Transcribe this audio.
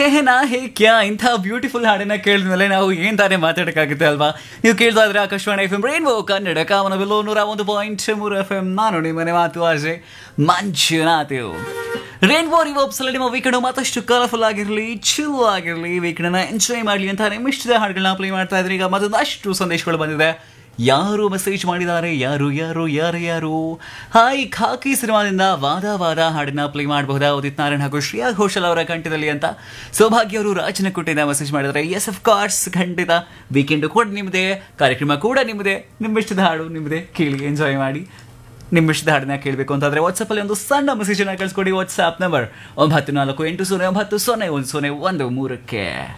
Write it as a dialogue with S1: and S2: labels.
S1: ಕೇನಾ ಹೇ ಕ್ಯಾ ಇಂಥ ಬ್ಯೂಟಿಫುಲ್ ಹಾಡನ್ನ ಕೇಳಿದ ಮೇಲೆ ನಾವು ಏನ್ ತಾನೇ ಮಾತಾಡಕ್ಕಾಗುತ್ತೆ ಅಲ್ವಾ ನೀವು ಕೇಳ್ತಾ ಇದ್ರೆ Akashvani F M rainbow Kannada ಕಾಮನಬಿಲ್ಲು ನೂರ ಒಂದು ಪಾಯಿಂಟ್ ಮೂರು ಎಫ್ ಎಂ ನಾನು ನಿಮ್ಮನೆ ಮಾತು ಆಸೆ ಮಂಜುನಾಥ್ ರೇನ್ಬೋ ರಿವೋಪ್ಸ್ ಅಲ್ಲಿ ನಿಮ್ಮ ವೀಕೆಂಡ್ ಮತ್ತಷ್ಟು ಕಲರ್ಫುಲ್ ಆಗಿರಲಿ ಚಿಲ್ ಆಗಿರಲಿ ವೀಕೆಂಡ್ ಎಂಜಾಯ್ ಮಾಡಲಿ ಅಂತ ನಿಮ್ಮ ಇಷ್ಟದ ಹಾಡುಗಳನ್ನ ಪ್ಲೇ ಮಾಡ್ತಾ ಇದ್ರೆ ಈಗ ಮತ್ತೊಂದಷ್ಟು ಸಂದೇಶಗಳು ಬಂದಿದೆ ಯಾರು ಮೆಸೇಜ್ ಮಾಡಿದ್ದಾರೆ ಯಾರು ಯಾರು ಯಾರು ಯಾರು ಹಾಯ್ ಖಾಕಿ ಸಿನಿಮಾದಿಂದ ವಾದ ವಾದ ಹಾಡನ್ನ ಪ್ಲೇ ಮಾಡಬಹುದಾ ಉದಿತ್ ನಾರಾಯಣ್ ಹಾಗೂ ಶ್ರೇಯಾ ಘೋಷಲ್ ಅವರ ಕಂಠದಲ್ಲಿ ಅಂತ ಸೌಭಾಗ್ಯ ಅವರು ರಾಜನಕೋಟೆಯಿಂದ ಮೆಸೇಜ್ ಮಾಡಿದ್ದಾರೆ ಎಸ್ ಆಫ್ ಕೋರ್ಸ್ ಖಂಡಿತ ವೀಕೆಂಡ್ ಕೂಡ ನಿಮ್ಮದೇ ಕಾರ್ಯಕ್ರಮ ಕೂಡ ನಿಮ್ಮದೇ ನಿಮ್ಮಿಷ್ಟದ ಹಾಡು ನಿಮ್ಮದೇ ಕೇಳಿ ಎಂಜಾಯ್ ಮಾಡಿ ನಿಮ್ಮಿಷ್ಟದ ಹಾಡನ್ನ ಕೇಳಬೇಕು ಅಂತಾದ್ರೆ ವಾಟ್ಸಪ್ಪಲ್ಲಿ ಒಂದು ಸಣ್ಣ ಮೆಸೇಜ್ ಅನ್ನ ಕಳಿಸ್ಕೊಡಿ ವಾಟ್ಸ್ಆಪ್ ನಂಬರ್ ಒಂಬತ್ತು ನಾಲ್ಕು ಎಂಟು ಸೊನ್ನೆ ಒಂಬತ್ತು ಸೊನ್ನೆ ಒಂದು ಸೊನ್ನೆ ಒಂದು ಮೂರಕ್ಕೆ